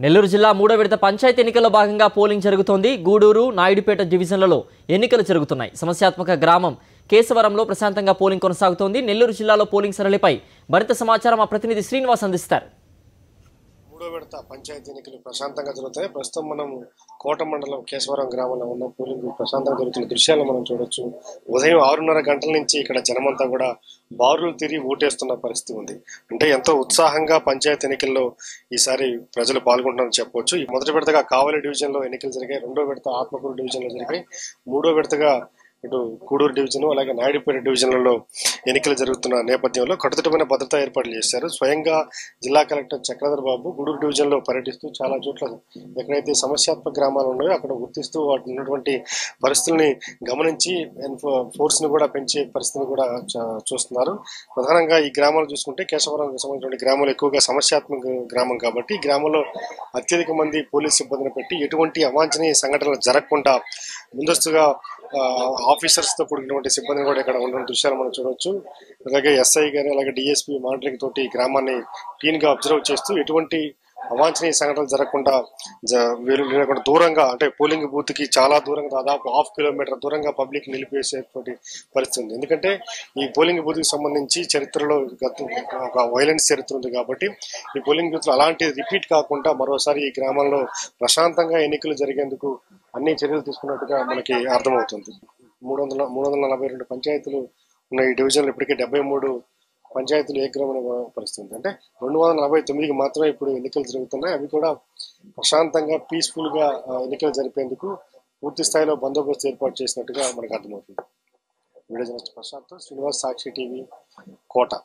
నెల్లూరు జిల్లా మూడో విడత పంచాయతీ ఎన్నికల్లో భాగంగా పోలింగ్ జరుగుతోంది గూడూరు నాయుడుపేట డివిజన్లలో ఎన్నికలు జరుగుతున్నాయి సమస్యాత్మక గ్రామం కేశవరంలో ప్రశాంతంగా పోలింగ్ కొనసాగుతోంది నెల్లూరు జిల్లాలో పోలింగ్ సరళిపై మరింత సమాచారం మా ప్రతినిధి శ్రీనివాస్ అందిస్తారు మూడో విడత పంచాయతీ ఎన్నికలు ప్రశాంతంగా జరుగుతాయి ప్రస్తుతం మనం కోట మండలం కేశవరం గ్రామంలో ఉన్న పోలింగ్ ప్రశాంతంగా జరుగుతున్న దృశ్యాలు మనం చూడొచ్చు ఉదయం ఆరున్నర గంటల నుంచి ఇక్కడ జనమంతా కూడా బారులు తిరిగి ఓటేస్తున్న పరిస్థితి ఉంది అంటే ఎంతో ఉత్సాహంగా పంచాయతీ ఎన్నికల్లో ఈసారి ప్రజలు పాల్గొంటున్నారని చెప్పొచ్చు ఈ మొదటి విడతగా కావలి డివిజన్ లో ఎన్నికలు జరిగాయి రెండో విడత ఆత్మకూరు డివిజన్ లో జరిగాయి మూడో విడతగా ఇటు కూడూరు డివిజన్ అలాగే నాయుడుపేట డివిజన్లలో ఎన్నికలు జరుగుతున్న నేపథ్యంలో కట్టుదిట్టమైన భద్రతా ఏర్పాట్లు చేశారు స్వయంగా జిల్లా కలెక్టర్ చక్రధర్ బాబు గూడూరు డివిజన్ లో పర్యటిస్తూ చాలా చోట్ల ఎక్కడైతే సమస్యాత్మక గ్రామాలు ఉన్నాయో అక్కడ గుర్తిస్తూ వాటి ఉన్నటువంటి పరిస్థితుల్ని గమనించి ఫోర్స్ ని కూడా పెంచే పరిస్థితిని కూడా చ- చూస్తున్నారు ప్రధానంగా ఈ గ్రామాలు చూసుకుంటే కేశవరం సంబంధించిన గ్రామాలు ఎక్కువగా సమస్యాత్మక గ్రామం కాబట్టి ఈ గ్రామంలో అత్యధిక మంది పోలీస్ సిబ్బందిని పెట్టి ఎటువంటి అవాంఛనీయ సంఘటనలు జరగకుండా ముందస్తుగా ఆఫీసర్స్ తో కూడినటువంటి సిబ్బందిని కూడా ఇక్కడ ఉన్న దృశ్యాలు మనం చూడవచ్చు అలాగే ఎస్ఐ గాని అలాగే డిఎస్పీ మానిటరింగ్ తోటి ఈ గ్రామాన్ని క్లీన్ గా అబ్జర్వ్ చేస్తూ ఎటువంటి అవాంఛనీయ సంఘటనలు జరగకుండా జ- వీలు లేకుండా దూరంగా అంటే పోలింగ్ బూత్ కి చాలా దూరంగా దాదాపు హాఫ్ కిలోమీటర్ దూరంగా పబ్లిక్ నిలిపేసేటువంటి పరిస్థితి ఉంది ఎందుకంటే ఈ పోలింగ్ బూత్ కి సంబంధించి చరిత్రలో గత ఒక వైలెన్స్ చరిత్ర ఉంది కాబట్టి ఈ పోలింగ్ బూత్ లో అలాంటి రిపీట్ కాకుండా మరోసారి ఈ గ్రామంలో ప్రశాంతంగా ఎన్నికలు జరిగేందుకు అన్ని చర్యలు తీసుకున్నట్టుగా మనకి అర్థమవుతుంది మూడు వందల మూడు వందల నలభై రెండు పంచాయతీలు ఉన్న ఈ డివిజన్లో ఇప్పటికే డెబ్బై మూడు పంచాయతీలు ఏకగ్రమణ పరిస్థితి ఉంది అంటే రెండు వందల నలభై తొమ్మిదికి మాత్రమే ఇప్పుడు ఎన్నికలు జరుగుతున్నాయి అవి కూడా ప్రశాంతంగా పీస్ఫుల్ గా ఆ, ఎన్నికలు జరిపేందుకు పూర్తి స్థాయిలో బందోబస్తు ఏర్పాటు చేసినట్టుగా మనకు అర్థమవుతుంది video journalist Prashant Srinivas Sakshi TV కోట